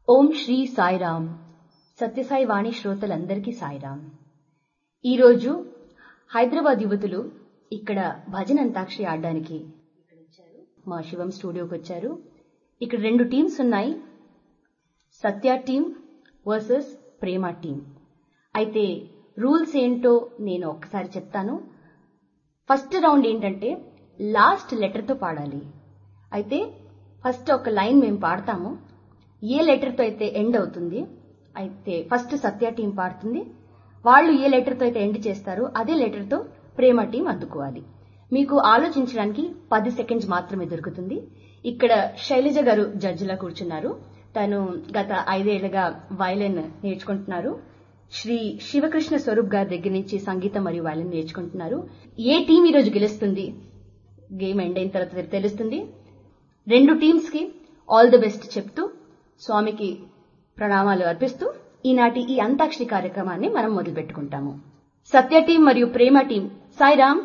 ఓం శ్రీ సాయిరామ్ సత్యసాయి వాణి శ్రోతలందరికీ సాయిరామ్ ఈరోజు హైదరాబాద్ యువతులు ఇక్కడ భజన అంతాక్షరి ఆడడానికి ఇక్కడ వచ్చారు మా శివం స్టూడియోకి వచ్చారు ఇక్కడ రెండు టీమ్స్ ఉన్నాయి Satya team versus Prema team అయితే రూల్స్ ఏంటో నేను ఒక్కసారి చెప్తాను ఫస్ట్ రౌండ్ ఏంటంటే లాస్ట్ లెటర్తో పాడాలి అయితే ఫస్ట్ ఒక లైన్ మేము పాడతాము ఏ లెటర్తో అయితే ఎండ్ అవుతుంది అయితే ఫస్ట్ సత్య టీం పాడుతుంది వాళ్ళు ఏ లెటర్తో అయితే ఎండ్ చేస్తారో అదే లెటర్తో ప్రేమ టీం అద్దుకోవాలి మీకు ఆలోచించడానికి పది సెకండ్స్ మాత్రమే దొరుకుతుంది ఇక్కడ శైలజ గారు జడ్జిలా కూర్చున్నారు తను గత ఐదేళ్లుగా వైలిన్ నేర్చుకుంటున్నారు శ్రీ శివకృష్ణ స్వరూప్ గారి దగ్గర నుంచి సంగీతం మరియు వైలిన్ నేర్చుకుంటున్నారు ఏ టీం ఈరోజు గెలుస్తుంది గేమ్ ఎండ్ అయిన తర్వాత తెలుస్తుంది రెండు టీమ్స్ కి ఆల్ ది బెస్ట్ చెప్తూ స్వామికి ప్రణామాలు అర్పిస్తూ ఈనాటి ఈ అంతాక్షరి కార్యక్రమాన్ని మనం మొదలు పెట్టుకుంటాము సత్య టీం మరియు ప్రేమ టీం సాయిరామ్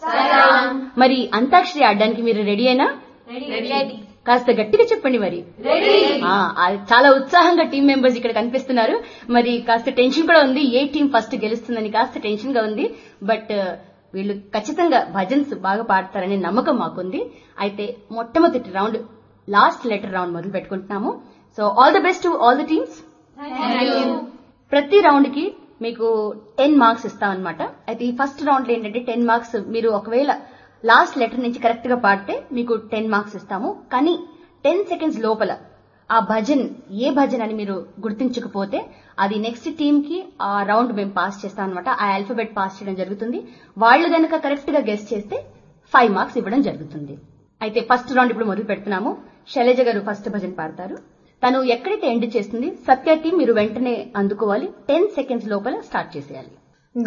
మరి అంతాక్షరి ఆడడానికి మీరు రెడీ అయినా కాస్త గట్టిగా చెప్పండి మరి ఆ, ఆ, చాలా ఉత్సాహంగా టీం మెంబర్స్ ఇక్కడ కనిపిస్తున్నారు మరి కాస్త టెన్షన్ కూడా ఉంది ఏ టీం ఫస్ట్ గెలుస్తుందని కాస్త టెన్షన్ గా ఉంది బట్ వీళ్ళు ఖచ్చితంగా భజన్స్ బాగా పాడతారనే నమ్మకం మాకుంది అయితే మొట్టమొదటి రౌండ్ లాస్ట్ లెటర్ రౌండ్ మొదలు పెట్టుకుంటున్నాము so all the best to all the teams ప్రతి రౌండ్ కి మీకు టెన్ మార్క్స్ ఇస్తామన్నమాట అయితే ఈ ఫస్ట్ రౌండ్ లో ఏంటంటే టెన్ మార్క్స్ మీరు ఒకవేళ లాస్ట్ లెటర్ నుంచి కరెక్ట్ గా పాడితే మీకు టెన్ మార్క్స్ ఇస్తాము కానీ టెన్ సెకండ్స్ లోపల ఆ భజన్ ఏ భజన్ అని మీరు గుర్తించకపోతే అది నెక్స్ట్ టీమ్ కి ఆ రౌండ్ మేము పాస్ చేస్తాం అనమాట ఆ ఆల్ఫాబెట్ పాస్ చేయడం జరుగుతుంది వాళ్ళు గనక కరెక్ట్ గా గెస్ట్ చేస్తే ఫైవ్ మార్క్స్ ఇవ్వడం జరుగుతుంది అయితే ఫస్ట్ రౌండ్ ఇప్పుడు మొదలు పెడుతున్నాము శైలజ గారు ఫస్ట్ భజన్ పాడతారు తను ఎక్కడైతే ఎండ్ చేస్తుంది సత్య టీం మీరు వెంటనే అందుకోవాలి టెన్ సెకండ్స్ లోపల స్టార్ట్ చేసేయాలి